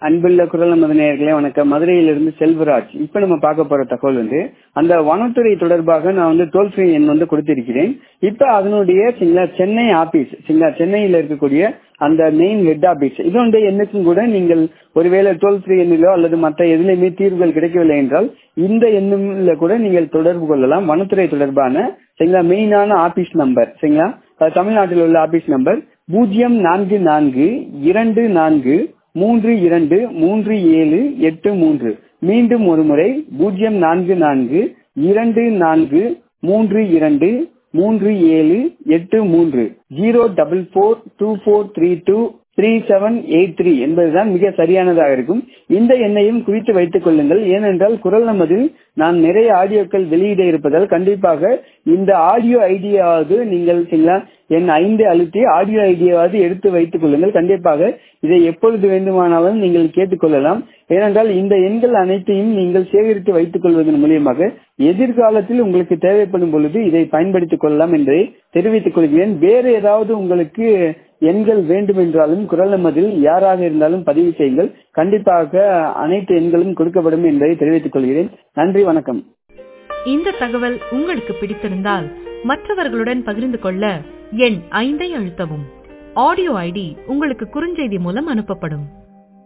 அன்புள்ள குரல் நமது நேயர்களே வணக்கம் மதுரையிலிருந்து செல்வராஜ் இப்ப நம்ம பார்க்க போற தகவல் வந்து அந்த வனத்துறை தொடர்பாக நான் வந்து டோல் ஃப்ரீ எண் வந்து கொடுத்திருக்கிறேன் இப்ப அதனுடைய சரிங்களா சென்னை ஆபீஸ் சரிங்களா சென்னையில இருக்கக்கூடிய அந்த மெயின் ஹெட் ஆபீஸ் இதனுடைய எண்ணுக்கும் கூட நீங்கள் ஒருவேளை டோல் ஃப்ரீ எண்ணிலோ அல்லது மற்ற எதுலையுமே தீர்வுகள் கிடைக்கவில்லை என்றால் இந்த எண்ணில் கூட நீங்கள் தொடர்பு கொள்ளலாம் வனத்துறை தொடர்பான சரிங்களா மெயினான ஆபீஸ் நம்பர் சரிங்களா அது தமிழ்நாட்டில் உள்ள ஆபீஸ் நம்பர் பூஜ்ஜியம் நான்கு நான்கு இரண்டு நான்கு மூன்று இரண்டு மூன்று ஏழு எட்டு மூன்று மீண்டும் ஒரு முறை பூஜ்ஜியம் நான்கு நான்கு இரண்டு நான்கு மூன்று இரண்டு மூன்று ஏழு எட்டு மூன்று zero double four two four three two three seven eight three என்பதுதான் மிக சரியானதாக இருக்கும் இந்த எண்ணையும் குறித்து வைத்துக் கொள்ளுங்கள் ஏனென்றால் குரல் நமதில் நான் நிறைய ஆடியோக்கள் வெளியிட இருப்பதால் கண்டிப்பாக இந்த ஆடியோ ஐடியாவது நீங்கள் சரிங்களா என் ஐந்து அழுத்தி ஆடியோ ஐடியாவது எடுத்து வைத்துக் கொள்ளுங்கள் கண்டிப்பாக இதை எப்பொழுது வேண்டுமானாலும் நீங்கள் கேட்டுக்கொள்ளலாம் ஏனென்றால் இந்த எண்கள் அனைத்தையும் நீங்கள் சேகரித்து வைத்துக் கொள்வதன் மூலியமாக எதிர்காலத்தில் உங்களுக்கு தேவைப்படும் பொழுது இதை பயன்படுத்திக் கொள்ளலாம் என்பதை தெரிவித்துக் கொள்கிறேன் வேறு ஏதாவது உங்களுக்கு எண்கள் வேண்டும் என்றாலும் குரல் நமதில் யாராக இருந்தாலும் பதிவு செய்யுங்கள் கண்டிப்பாக அனைத்து எண்களும் கொடுக்கப்படும் என்பதை தெரிவித்துக் கொள்கிறேன் நன்றி வணக்கம் இந்த தகவல் உங்களுக்கு பிடித்திருந்தால் மற்றவர்களுடன் பகிர்ந்து கொள்ள எண் ஐந்தை அழுத்தவும் ஆடியோ ஐடி உங்களுக்கு குறுஞ்செய்தி மூலம் அனுப்பப்படும்